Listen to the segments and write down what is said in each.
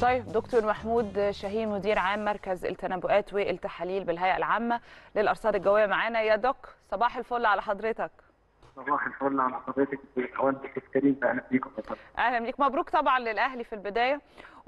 طيب دكتور محمود شاهين مدير عام مركز التنبؤات والتحاليل بالهيئه العامه للارصاد الجويه معانا يا دوك صباح الفل على حضرتك صباح الفل على حضرتك وانت الكريم اهلا بيكم يا فندم اهلا بيك مبروك طبعا للاهلي في البدايه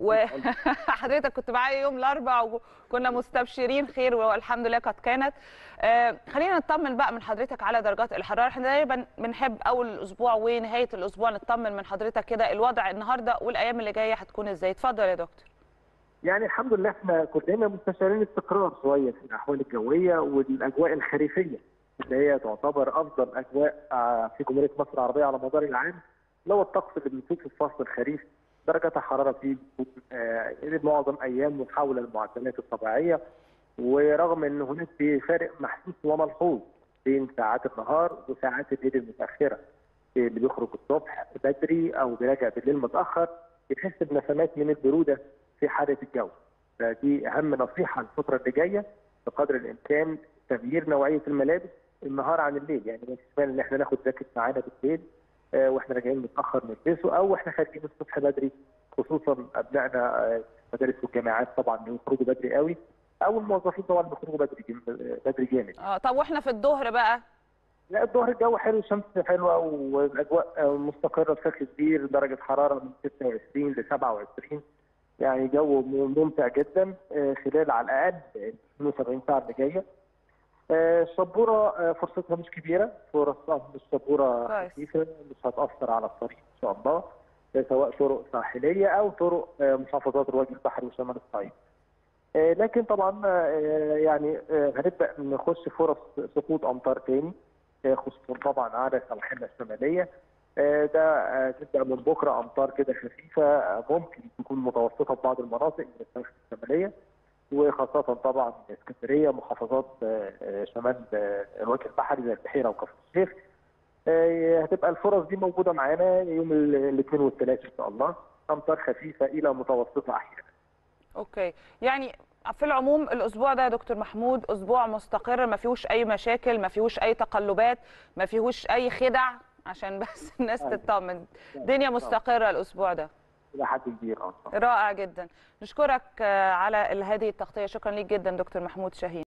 وحضرتك كنت معايا يوم الاربعاء وكنا مستبشرين خير والحمد لله قد كانت آه خلينا نطمن بقى من حضرتك على درجات الحراره احنا دايما بنحب اول الاسبوع ونهايه الاسبوع نطمن من حضرتك كده الوضع النهارده والايام اللي جايه هتكون ازاي اتفضل يا دكتور يعني الحمد لله احنا كلنا مستشعرين استقرار شويه في الاحوال الجويه والاجواء الخريفيه اللي هي تعتبر افضل اجواء في جمهوريه مصر العربيه على مدار العام لو الطقس اللي بنشوفه في فصل الخريف درجات الحراره فيه بتكون معظم ايام محاوله المعدلات الطبيعيه ورغم ان هناك في فارق محسوس وملحوظ بين ساعات النهار وساعات الليل المتاخره اللي بيخرج الصبح بدري او بيراجع بالليل متاخر بيحس بنسمات من البروده في حاله الجو فدي اهم نصيحه الفتره اللي جايه بقدر الامكان تغيير نوعيه الملابس النهار عن الليل يعني ما فيش ان احنا ناخد جاكيت معانا بالليل آه واحنا راجعين متاخر نلبسه او احنا خارجين الصبح بدري خصوصا ابنائنا مدارس والجامعات طبعا بيخرجوا بدري قوي او الموظفين طبعا بيخرجوا بدري بدري جامد اه طب واحنا في الظهر بقى لا الظهر الجو حلو الشمس حلوه والاجواء مستقره بشكل كبير درجه حراره من 26 ل 27 يعني جو ممتع جدا خلال على الاقل 72 ساعه اللي جايه الشبوره فرصتها مش كبيره فرصها مش شبوره خفيفه مش هتاثر على الطريق ان شاء الله سواء طرق ساحليه او طرق محافظات الوجه البحري وشمال الصعيد. لكن طبعا يعني هنبدا نخش فرص سقوط امطار تاني خصوصا طبعا على السواحل الشماليه ده تبدا من بكره امطار كده خفيفه ممكن تكون متوسطه في بعض المناطق من السواحل الشماليه وخاصة طبعا اسكندرية محافظات شمال الوجه البحري زي البحيرة وكفر الشيخ هتبقى الفرص دي موجودة معانا يوم الاثنين والثلاث إن شاء الله أمطار خفيفة إلى متوسطة أحيانا. أوكي يعني في العموم الاسبوع ده يا دكتور محمود اسبوع مستقر ما فيهوش اي مشاكل ما فيهوش اي تقلبات ما فيهوش اي خدع عشان بس الناس تطمن الدنيا مستقره الاسبوع ده الى حد كبير اه رائع جدا نشكرك على هذه التغطيه شكرا ليك جدا دكتور محمود شاهين